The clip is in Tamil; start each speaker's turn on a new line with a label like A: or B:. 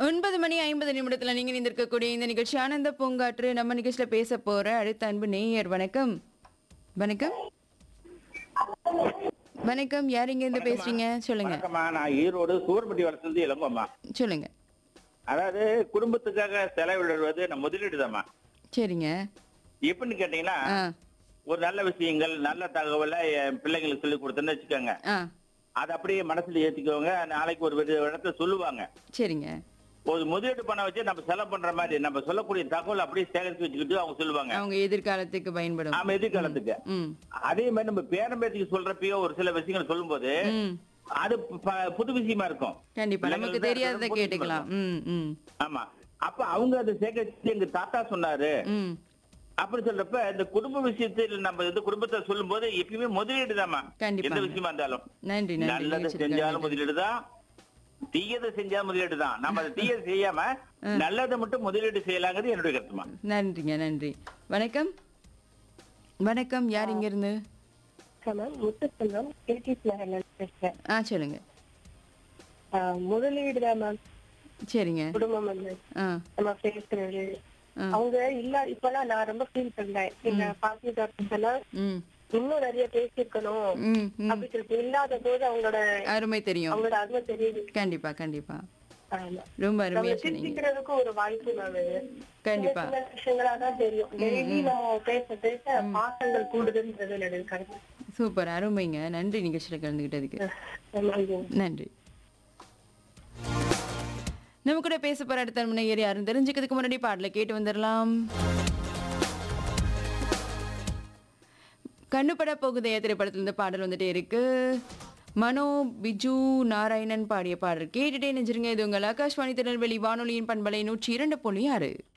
A: ஒன்பது மணி ஐம்பது நிமிடத்துல நீங்க நிந்திருக்கக்கூடிய இந்த நிகழ்ச்சி ஆனந்த பூங்காற்று நம்ம நிகழ்ச்சியில பேச போற அடுத்த அன்பு நேயர் வணக்கம் வணக்கம் வணக்கம் யார் இங்க இருந்து பேசுறீங்க சொல்லுங்க
B: வணக்கம்மா நான் ஈரோடு சூரப்பட்டி வளர்ந்து இளங்கம்மா
A: சொல்லுங்க
B: அதாவது குடும்பத்துக்காக செலவிடுவது நம்ம முதலீடு தான்மா
A: சரிங்க
B: எப்படின்னு கேட்டீங்கன்னா
A: ஆ
B: ஒரு நல்ல விஷயங்கள் நல்ல தகவலை என் பிள்ளைங்களுக்கு சொல்லி கொடுத்தேன்னு வச்சுக்கோங்க
A: ஆ
B: அதை அப்படியே மனசுல ஏத்திக்கோங்க நாளைக்கு ஒரு வித- இடத்துல சொல்லுவாங்க
A: சரிங்க
B: ஒரு முதலீடு பண்ண வச்சு நம்ம செலவு பண்ற மாதிரி நம்ம சொல்லக்கூடிய தகவல் அப்படியே சேகரித்து வச்சுக்கிட்டு அவங்க சொல்லுவாங்க
A: அவங்க எதிர்காலத்துக்கு பயன்படும்
B: ஆமா எதிர்காலத்துக்கு
A: ம்
B: அதே மாதிரி நம்ம பேரம்பேத்திக்கு சொல்றப்பயோ ஒரு சில விஷயங்கள் சொல்லும்போது
A: ம்
B: அது ப- புது விஷயமா இருக்கும்
A: கண்டிப்பா நமக்கு
B: பிள்ளைங்களுக்கு
A: தெரியாததை
B: புது
A: கேட்டுக்கலாம் ம் ம்
B: ஆமா அப்ப அவங்க அதை சேகரிச்சு எங்க தாத்தா சொன்னாரு
A: ம்
B: அப்படி சொல்றப்ப இந்த குடும்ப விஷயத்தில் நம்ம இந்த குடும்பத்தை சொல்லும் போது எப்பயுமே முதலீடு தாமா
A: கண்டிப்பா.
B: எந்த விஷயமா இருந்தாலும்
A: நன்றி நன்றி
B: நல்லதை
A: நிகழ்ச்சிக்கு
B: செஞ்சாலும்
A: நன்றி.
B: முதலீடு தான் தீயதை செஞ்சாலும் முதலீடு தான் நம்ம அதை தீயதை செய்யாம நல்லதை மட்டும் முதலீடு செய்யலாங்கிறது என்னுடைய கருத்துமா
A: நன்றிங்க நன்றி வணக்கம் வணக்கம் யார் இங்க இருந்து
C: மேம் முத்துச்செல்வம் கேடிஸ் நகர்ல பேசுறேன்
A: ஆ சொல்லுங்க
C: ஆஹ் முதலீடு தான் மேம்
A: சரிங்க
C: குடும்பம் வந்து
A: ஆ
C: நம்ம பேசுறது
A: ஆ.
C: அவங்க இல்ல இப்பெல்லாம் நான் ரொம்ப ஃபீல் பண்றேன் எங்க பாட்டி டாக்டர்ஸ் எல்லாம்
A: ம்
C: இன்னும் நிறைய பேசியிருக்கணும்
A: ம் ம்
C: அப்படி சொல்லிட்டு இல்லாத போது அவங்களோட
A: அருமை தெரியும்
C: அவங்களோட அருமை தெரியுது
A: கண்டிப்பா கண்டிப்பா
C: ஆமா
A: ரொம்ப
C: நம்ம
A: அருமையா சொன்னீங்க
C: சிரிக்கிறதுக்கு ஒரு வாய்ப்பு மேம் இது
A: கண்டிப்பா
C: சின்ன விஷயங்களா தான் தெரியும் டெய்லி நம்ம பேச பேச பாசங்கள் கூடுதுன்றது என்னுடைய கருத்து
A: சூப்பர் அருமைங்க நன்றி நிகழ்ச்சியில் கலந்துக்கிட்டதுக்கு
C: ஆமாங்க.
A: நன்றி நம்ம கூட பேச போற அடுத்த முனையர் யாரும் தெரிஞ்சுக்கிறதுக்கு முன்னாடி பாடலை கேட்டு வந்துடலாம் கண்ணுப்பட போகுதைய திரைப்படத்திலிருந்து பாடல் வந்துட்டே இருக்கு மனோ பிஜு நாராயணன் பாடிய பாடல் கேட்டுட்டே நெஞ்சிருங்க இது உங்கள் ஆகாஷ்வாணி திருநெல்வேலி வானொலியின் பண்பலை நூற்றி இரண்டு புள்ளி ஆறு